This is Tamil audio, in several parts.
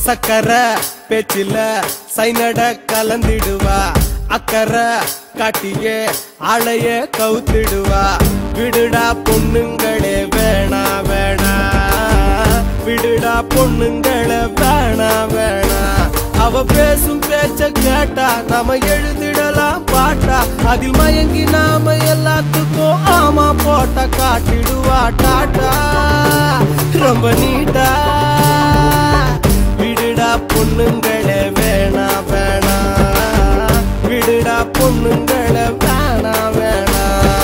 சக்கரை பேச்சில சைனட கலந்திடுவா அக்கறை காட்டியே ஆளைய கவுத்திடுவா விடுடா பொண்ணுங்களே வேணா வேணா விடுடா பொண்ணுங்களே வேணா வேணா அவ பேசும் பேச்ச கேட்டா நாம எழுதிடலாம் பாட்டா அதில் மயங்கி நாம எல்லாத்துக்கும் ஆமா போட்ட காட்டிடுவா டாட்டா ரொம்ப நீட்டா விடுடா பொண்ணுங்களே வேணா வேணா விடுடா பொண்ணுங்களே வேணா வேணா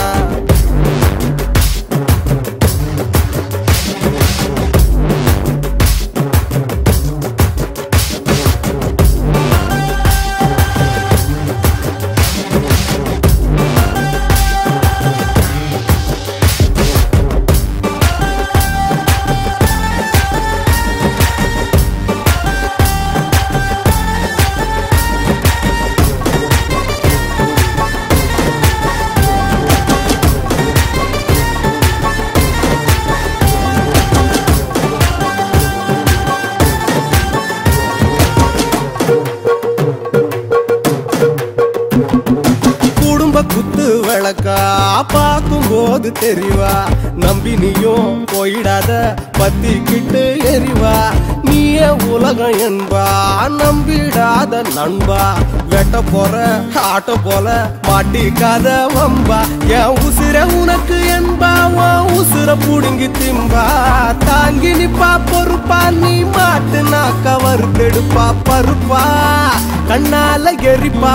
குடும்ப குத்து விளக்கா பார்க்கும் போது தெரிவா நம்பி நீயும் போயிடாத பத்திக்கிட்டு எரிவா நீயே உலகம் என்பா நம்பிடாத நண்பா வெட்ட போற ஆட்ட போல மாட்டிக்காத வம்பா என் உசிர உனக்கு என்பா உன் உசுர புடுங்கி திம்பா தாங்கி நிப்பா பொறுப்பா நீ மாட்டு நாக்க வறுத்தெடுப்பா பருப்பா கண்ணால எரிப்பா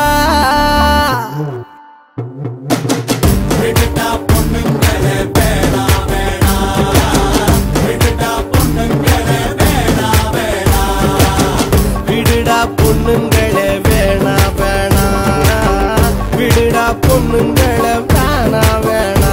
விடுடா பொண்ணுங்களே வேணா வேணா விடுடா பொண்ணுங்களே வேணா வேணா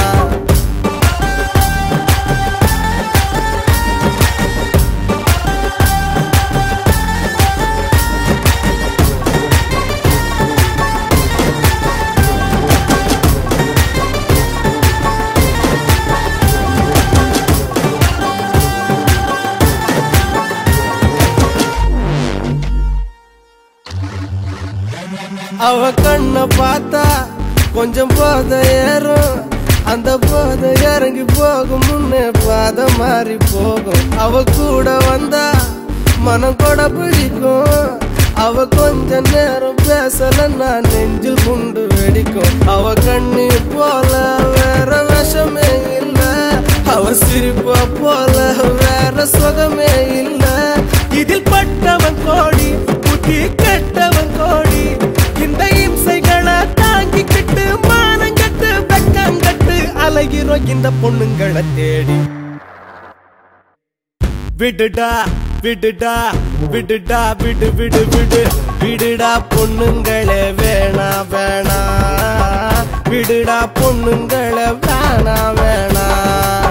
அவ கண்ண பார்த்தா கொஞ்சம் போத ஏறும் அந்த போத இறங்கி போகும் முன்னே பாத மாறி போகும் அவ கூட வந்தா மனம் கூட பிடிக்கும் அவ கொஞ்ச நேரம் பேசலன்னா நெஞ்சில் குண்டு வெடிக்கும் அவ கண்ணி போல வேற விஷமே இல்ல அவ சிரிப்ப போல வேற சுகமே இல்ல இதில் பட்டவன் கோடி புத்தி கெட்டவன் கோடி இந்த இம்சைகளை தாங்கிக்கிட்டு மானங்கட்டு வெக்கங்கட்டு அலைகிறோம் இந்த பொண்ணுங்களை தேடி விடுடா விடுடா விடுடா விடு விடு விடு விடுடா பொண்ணுங்களே வேணா வேணா விடுடா பொண்ணுங்களே வேணா வேணா